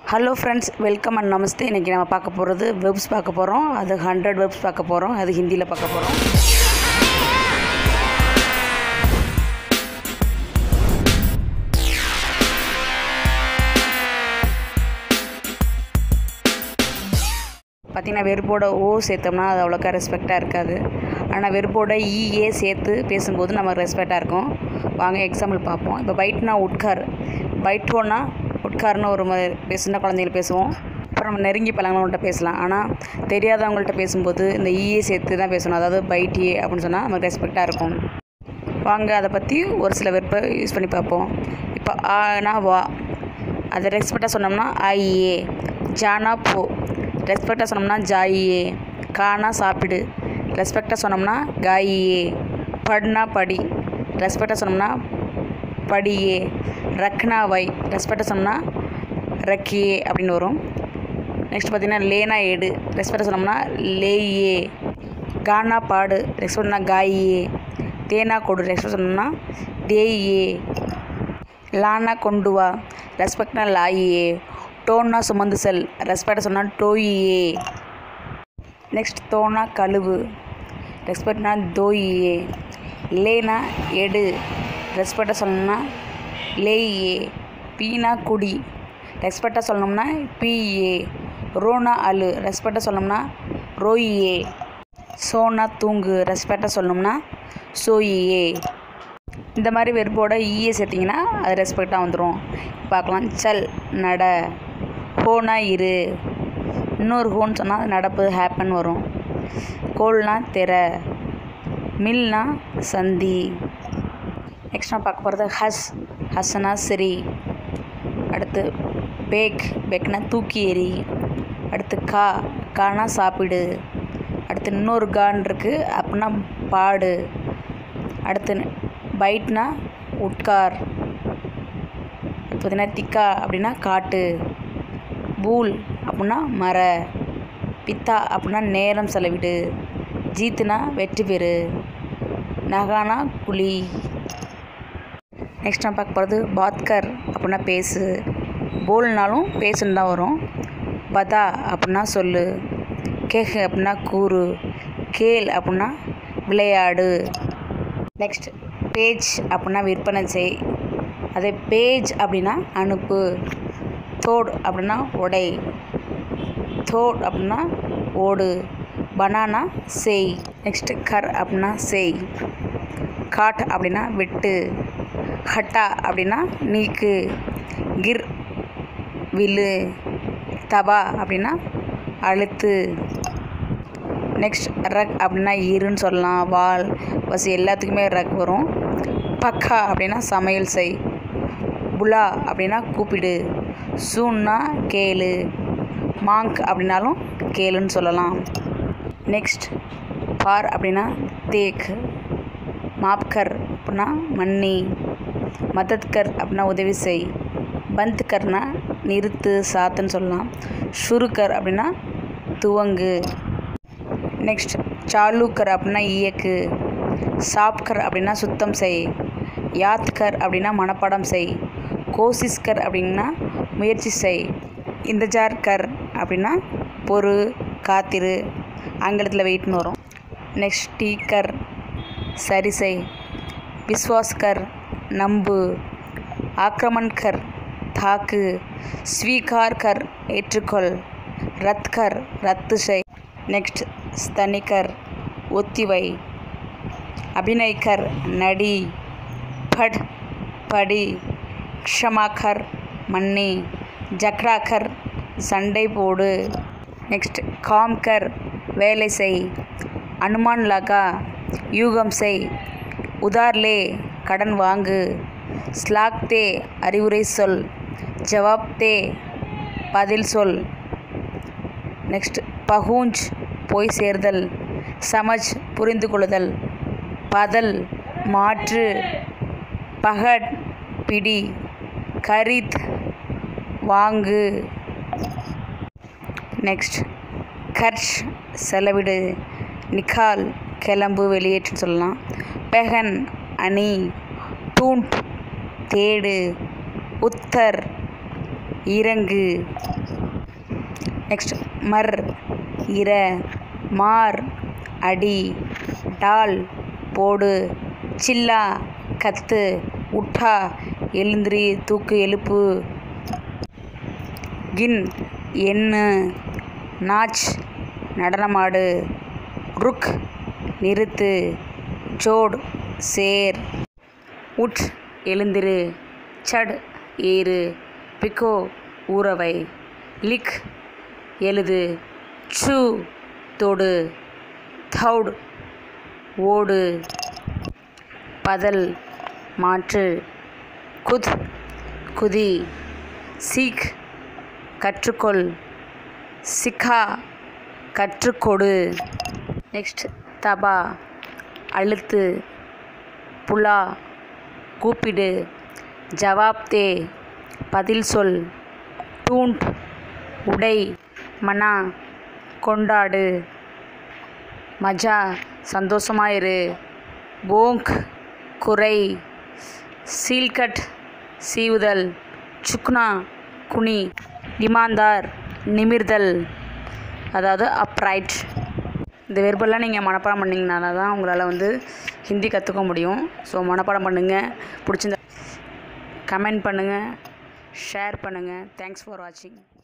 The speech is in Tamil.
hello friends welcome and namaste இன்றைக்கி நம்ம பார்க்க போகிறது வெப்ஸ் பார்க்க போகிறோம் அது ஹண்ட்ரட் வெப்ஸ் பார்க்க போகிறோம் அது ஹிந்தியில் பார்க்க போகிறோம் பார்த்திங்கன்னா வெறுப்போட ஓ சேர்த்தோம்னா அது அவ்வளோக்கா ரெஸ்பெக்டாக இருக்காது ஆனால் வெறுப்போட இஏ சேர்த்து பேசும்போது நமக்கு ரெஸ்பெக்டாக இருக்கும் வாங்க எக்ஸாம்பிள் பார்ப்போம் இப்போ பைட்னா உட்கார் பைட்டோன்னா உட்கார்னு ஒரு மாதிரி பேச- சின்ன குழந்தைகள் பேசுவோம் அப்புறம் நம்ம நெருங்கி பழங்களவங்கள்ட்ட பேசலாம் ஆனால் தெரியாதவங்கள்ட்ட பேசும்போது இந்த இஏ சேர்த்து தான் பேசணும் அதாவது பைட்டியே அப்படின்னு சொன்னால் நமக்கு ரெஸ்பெக்டாக இருக்கும் வாங்க அதை பற்றி ஒரு சில வெறுப்பை யூஸ் பண்ணி பார்ப்போம் இப்போ ஆனா வா அதை ரெஸ்பெக்டாக சொன்னோம்னா ஐஏ ஜானா போ ரெஸ்பெக்டாக சொன்னோம்னா ஜாயியே கானா சாப்பிடு ரெஸ்பெக்டாக சொன்னோம்னா காயியே பட்னா படி ரெஸ்பெக்டாக சொன்னோம்னா படியே ரக்னா வை ரெஸ்பெக்டாக சொன்னோம்னா ரக்கியே அப்படின்னு வரும் நெக்ஸ்ட் பார்த்தீங்கன்னா லேனா எடு ரெஸ்பெக்டாக சொன்னோம்னா லேயே கானா பாடு ரெஸ்பெக்ட்னா காயியே தேனா கொடு ரெஸ்பெக்ட் சொன்னோம்னா தேயே லானா கொண்டு வா ரெஸ்பெக்ட்னா லாயியே டோன்னா சுமந்து செல் ரெஸ்பெக்டாக சொன்னால் டோயியே நெக்ஸ்ட் தோனா கழுவு ரெஸ்பெக்ட்னா தோயியே லேனா எடு ரெஸ்பெக்டாக சொல்லணும்னா லேயே பீனா குடி ரெஸ்பெக்டாக சொல்லணும்னா பிஏ ரோனா அழு ரெஸ்பெக்டாக சொல்லணும்னா ரோயியே சோனா தூங்கு ரெஸ்பெக்டாக சொல்லணும்னா சோயியே இந்த மாதிரி வெறுப்போட ஈயை சேர்த்திங்கன்னா அது ரெஸ்பெக்டாக வந்துடும் பார்க்கலாம் சல் நட ஹோனா இரு இன்னொரு ஹோன்னு சொன்னால் அது நடப்பு ஹேப்பன் வரும் கோல்னா தெர மில்னா சந்தி நெக்ஸ்ட் நான் பார்க்க போகிறது ஹஸ் ஹஸ்னா சரி அடுத்து பேக் பேக்னா தூக்கி எறி அடுத்து கா கானா சாப்பிடு அடுத்து இன்னொரு கான் இருக்குது அப்படின்னா பாடு அடுத்து பைட்னா உட்கார் அடுத்து பார்த்தீங்கன்னா திக்கா அப்படின்னா காட்டு பூல் அப்படின்னா மர பித்தா அப்படின்னா நேரம் செலவிடு ஜீத்துனா வெற்றி பெறு நகானா குழி நெக்ஸ்ட் நான் பார்க்க போகிறது பாத்கர் அப்படின்னா பேசு போல்னாலும் பேசுன்னு தான் வரும் பதா அப்படின்னா சொல்லு கேஹ் அப்படின்னா கூறு கேள் அப்படின்னா விளையாடு நெக்ஸ்ட் பேஜ் அப்படின்னா விற்பனை செய் அதே பேஜ் அப்படின்னா அனுப்பு தோடு அப்படின்னா உடை தோட் அப்படின்னா ஓடு பனானா செய் நெக்ஸ்ட்டு கர் அப்படின்னா செய் காட் அப்படின்னா வெட்டு ஹட்டா அப்படின்னா நீக்கு கிர் வில்லு தபா அப்படின்னா அழுத்து நெக்ஸ்ட் ரக் அப்படின்னா இருன்னு சொல்லலாம் வால் வசி எல்லாத்துக்குமே ரக் வரும் பக்கா அப்படின்னா சமையல் செய் புலா அப்படின்னா கூப்பிடு சூன்னா கேளு மாங்க் அப்படின்னாலும் கேளுன்னு சொல்லலாம் நெக்ஸ்ட் பார் அப்படின்னா தேக் மாப்கர் அப்படின்னா மன்னி மதத்கர் அப்படின்னா உதவி செய் பந்த்கர்னா நிறுத்து சாத்துன்னு சொல்லலாம் ஷுருக்கர் அப்படின்னா துவங்கு நெக்ஸ்ட் சாலூக்கர் அப்படின்னா இயக்கு சாப்கர் அப்படின்னா சுத்தம் செய் யாத்கர் அப்படின்னா மனப்பாடம் செய் கோசிஸ்கர் அப்படின்னா முயற்சி செய் இந்தஜார்கர் அப்படின்னா பொறு காத்திரு ஆங்கிலத்தில் வெயிட்னு வரும் நெக்ஸ்ட் டீக்கர் சரி செய் விஸ்வாஸ்கர் நம்பு ஆக்ரமண்கர் தாக்கு ஸ்வீகார்கர் ஏற்றுக்கொள் ரத்கர் ரத்து செய் நெக்ஸ்ட் ஸ்தனிகர் ஒத்திவை அபிநய்கர் நடி பட் படி க்ஷமாக்கர் மன்னி ஜக்ராக்கர் சண்டை போடு நெக்ஸ்ட் காம்கர் வேலை செய் அனுமான் லகா யூகம் செய் உதார்லே கடன் வாங்கு ஸ்லாக் தே அறிவுரை சொல் ஜவாப் தே பதில் சொல் நெக்ஸ்ட் பகூஞ்ச் போய் சேர்தல் சமஜ் புரிந்து கொள்ளுதல் பதல் மாற்று பகட் பிடி கரித் வாங்கு நெக்ஸ்ட் கர்ஷ் செலவிடு நிக்கால் கிளம்பு வெளியேற்றுன்னு சொல்லலாம் பெஹன் அணி டூண்ட் தேடு உத்தர் இறங்கு நெக்ஸ்ட் மர் இர மார் அடி டால் போடு சில்லா கத்து உட்டா எழுந்திரி தூக்கு எழுப்பு கின் எண்ணு நாச் நடனமாடு ருக் நிறுத்து சோட் சேர் உட் எழுந்திரு சட் ஏறு பிக்கோ ஊறவை லிக் எழுது சு தொடு தௌட் ஓடு பதல் மாற்று குத் குதி சீக் கற்றுக்கொள் சிக்கா கற்றுக்கொடு நெக்ஸ்ட் தபா அழுத்து புலா கூப்பிடு ஜவாப் தே பதில் சொல் டூண்ட் உடை மனா கொண்டாடு மஜா சந்தோஷமாயிரு போங்க் குறை சீல்கட் சீவுதல் சுக்னா குனி இமாந்தார் நிமிர்தல் அதாவது அப்ரைட் இந்த வெர்பெல்லாம் நீங்கள் மனப்பாடம் பண்ணிங்கனால தான் உங்களால் வந்து ஹிந்தி கற்றுக்க முடியும் ஸோ மனப்பாடம் பண்ணுங்கள் பிடிச்சிருந்த கமெண்ட் பண்ணுங்கள் ஷேர் பண்ணுங்கள் தேங்க்ஸ் ஃபார் வாட்சிங்